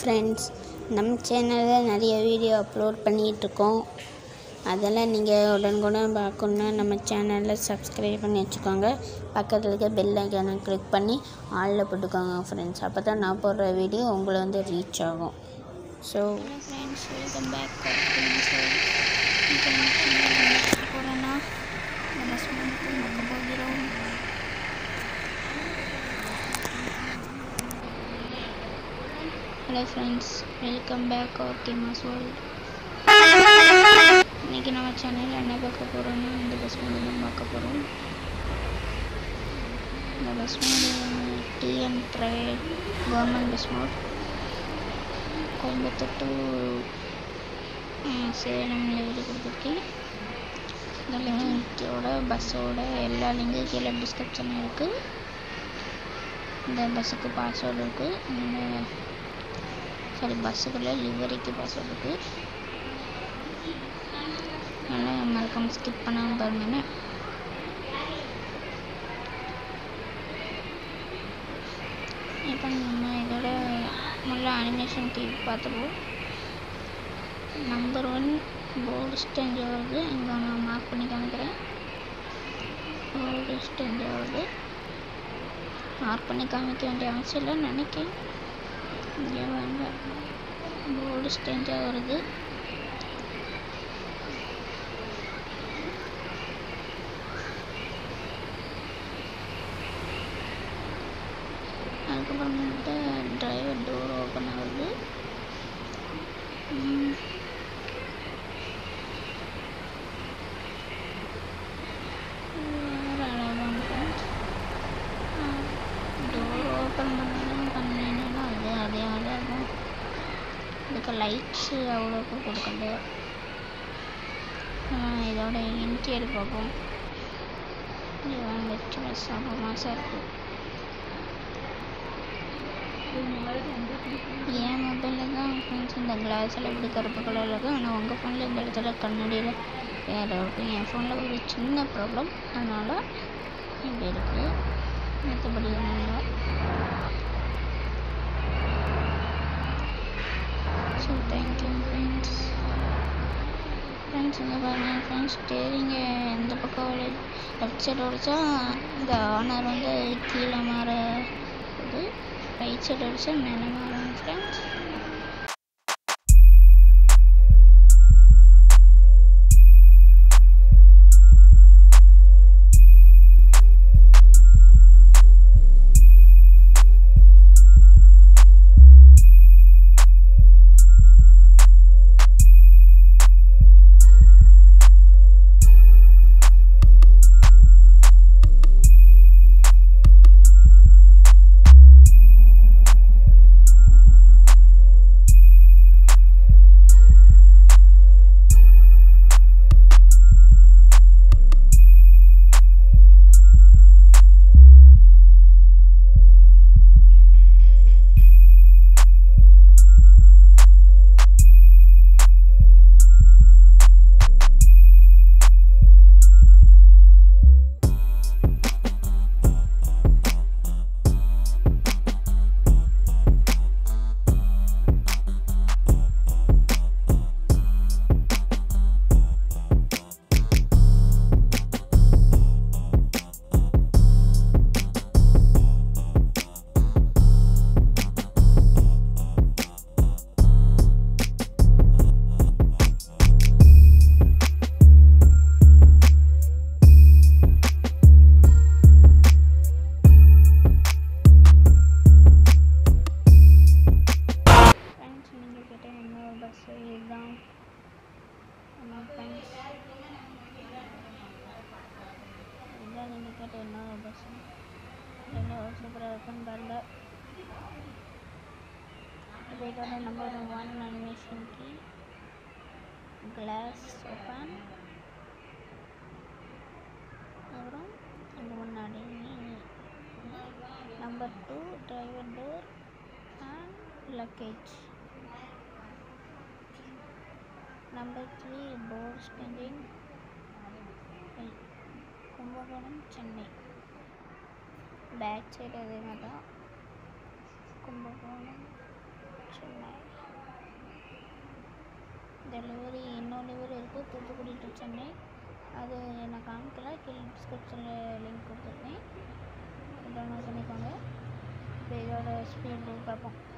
Friends நம்ம சேனலில் நிறைய வீடியோ அப்லோட் பண்ணிகிட்ருக்கோம் அதெல்லாம் நீங்கள் உடனுக்குடன் பார்க்கணுன்னா நம்ம சேனலில் சப்ஸ்கிரைப் பண்ணி வச்சுக்கோங்க பக்கத்தில் இருக்க பெல் ஐக்கானை கிளிக் பண்ணி ஆளில் போட்டுக்கோங்க ஃப்ரெண்ட்ஸ் அப்போ தான் நான் போடுற வீடியோ உங்களை வந்து ரீச் ஆகும் ஸோ ஃப்ரெண்ட்ஸ் வெல்கம் பேக் இப்போ போகிறேன்னா நம்ம ஸ்விம்மிங் பார்க்க போகிறோம் hello friends welcome back our games world இன்றைக்கி நம்ம சேனலில் என்ன பார்க்க போகிறோம்னா இந்த பஸ் மூடி தான் பார்க்க போகிறோம் இந்த பஸ் மூடி TN private government bus mode Coimbatore to Salem எழுதி கொடுத்துருக்கேன் இந்த லிங்கோட பஸ்ஸோட எல்லா லிங்கும் கீழே டிஸ்கிரிப்ஷன் இருக்குது இந்த பஸ்ஸுக்கு பாஸ்வேர்டு இருக்குது இந்த சாரி பஸ்ஸுக்குள்ள லிவரிக்கு பாஸ்வேர்டு இருக்குது அதனால் மறக்காமல் ஸ்கிப் பண்ணாமல் பாருங்கண்ணே இப்போ நம்ம இதோட முதல்ல அனிமேஷன் டிவி பார்த்துருவோம் நம்பர் ஒன் போர்டு ஸ்டேஞ்ச் வருது இங்கே நான் மார்க் பண்ணி காமிக்கிறேன் போர்டு ஸ்டேஞ்ச் வருது மார்க் பண்ணி காமிக்க வேண்டிய அவசியம் இல்லைன்னு நினைக்கிறேன் இங்கே வாங்க போர்டு ஸ்டேஞ்சாக வருது அதுக்கப்புறமேட்டு டிரைவர் டோர் ஓப்பன் ஆகுது ம். வேற அழகான ஃப்ரெண்ட்ஸ் டோர் ஓப்பன் பண்ணணும் பண்ணினா அது அதே மாதிரி தான் இருக்கும் இதுக்கு லைட்ஸு அவ்வளோக்கு கொடுக்கல இதோட இன்டீரியர் பார்ப்போம் இது வந்துச்சு செம்ம மாதம் இருக்குது என் மொபைலில் தான் ஃப்ரெண்ட்ஸ் இந்த கிளாஸில் இப்படி கருப்பு கலரில் இருக்கும் ஆனால் உங்கள் ஃபோனில் இந்த இடத்துல கண்ணாடியில் வேறு இருக்கும் என் ஃபோனில் ஒரு சின்ன ப்ராப்ளம் அதனால் இப்படி இருக்குது மற்றபடி ஒன்றும் இல்லை ஸோ தேங்க்யூ ஃப்ரெண்ட்ஸ் ஃப்ரெண்ட்ஸ் இங்கே பாருங்கள் ஃப்ரெண்ட்ஸ் ஸ்டேரிங்கை எந்த பக்கம் லெஃப்ட் சைடு உடைச்சா இந்த ஆனர் வந்து கீழே மாற இது ரைட் சைடு அடிச்சா மேலே மாறும் ஃப்ரெண்ட்ஸ் ஃப்ரெண்ட்ஸ் நீங்கள் கேட்ட இன்னொரு பஸ்ஸு இதுதான் ஆமாம் ஃப்ரெண்ட்ஸ் இதுதான் நீங்கள் கேட்ட இன்னொரு பஸ்ஸு எவ்வளோ சூப்பராக இருக்குன்னு பாருங்க இப்போ இதோட number one animation key glass open அப்புறம் அந்த முன்னாடி number two driver door and luggage. Number three, board standing. Kumbakonam Chennai back side அதே மாதிரி தான் கும்பகோணம் சென்னை டெலிவரி இன்னொரு டெலிவரி இருக்குது தூத்துக்குடி டு சென்னை அது நான் காமிக்கல கீழே டிஸ்கிரிப்ஷனில் லிங்க் கொடுத்துருக்கேன் டவுன்லோட் பண்ணிக்கோங்க இப்போ இதோட ஸ்பீடு பார்ப்போம்